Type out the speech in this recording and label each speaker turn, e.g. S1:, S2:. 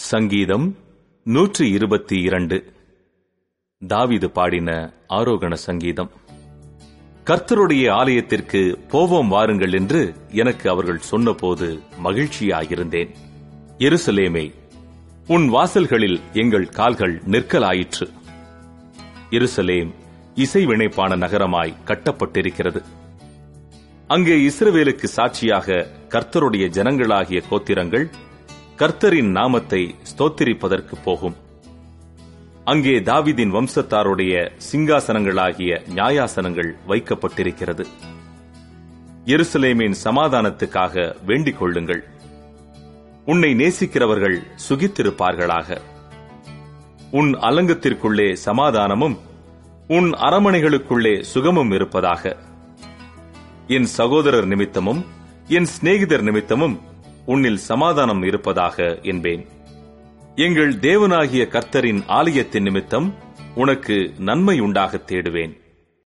S1: சங்கீதம் நூற்றி இருபத்தி இரண்டு தாவீது பாடின ஆரோகண சங்கீதம் கர்த்தருடைய ஆலயத்திற்கு போவோம் வாருங்கள் என்று எனக்கு அவர்கள் சொன்னபோது மகிழ்ச்சியாயிருந்தேன் எருசலேமே உன் வாசல்களில் எங்கள் கால்கள் நிற்கலாயிற்று எருசலேம் இசைவினைப்பான நகரமாய் கட்டப்பட்டிருக்கிறது அங்கே இஸ்ரவேலுக்கு சாட்சியாக கர்த்தருடைய ஜனங்களாகிய கோத்திரங்கள் கர்த்தரின் நாமத்தை ஸ்தோத்திரிப்பதற்கு போகும் அங்கே தாவிதின் வம்சத்தாருடைய சிங்காசனங்களாகிய நியாயாசனங்கள் வைக்கப்பட்டிருக்கிறது எருசலேமின் சமாதானத்துக்காக வேண்டிக் கொள்ளுங்கள் உன்னை நேசிக்கிறவர்கள் சுகித்திருப்பார்களாக உன் அலங்கத்திற்குள்ளே சமாதானமும் உன் அரமனைகளுக்குள்ளே சுகமும் இருப்பதாக என் சகோதரர் நிமித்தமும் என் சிநேகிதர் நிமித்தமும் உன்னில் சமாதானம் இருப்பதாக என்பேன் எங்கள் தேவனாகிய கர்த்தரின் ஆலயத்தின் நிமித்தம் உனக்கு நன்மை உண்டாகத் தேடுவேன்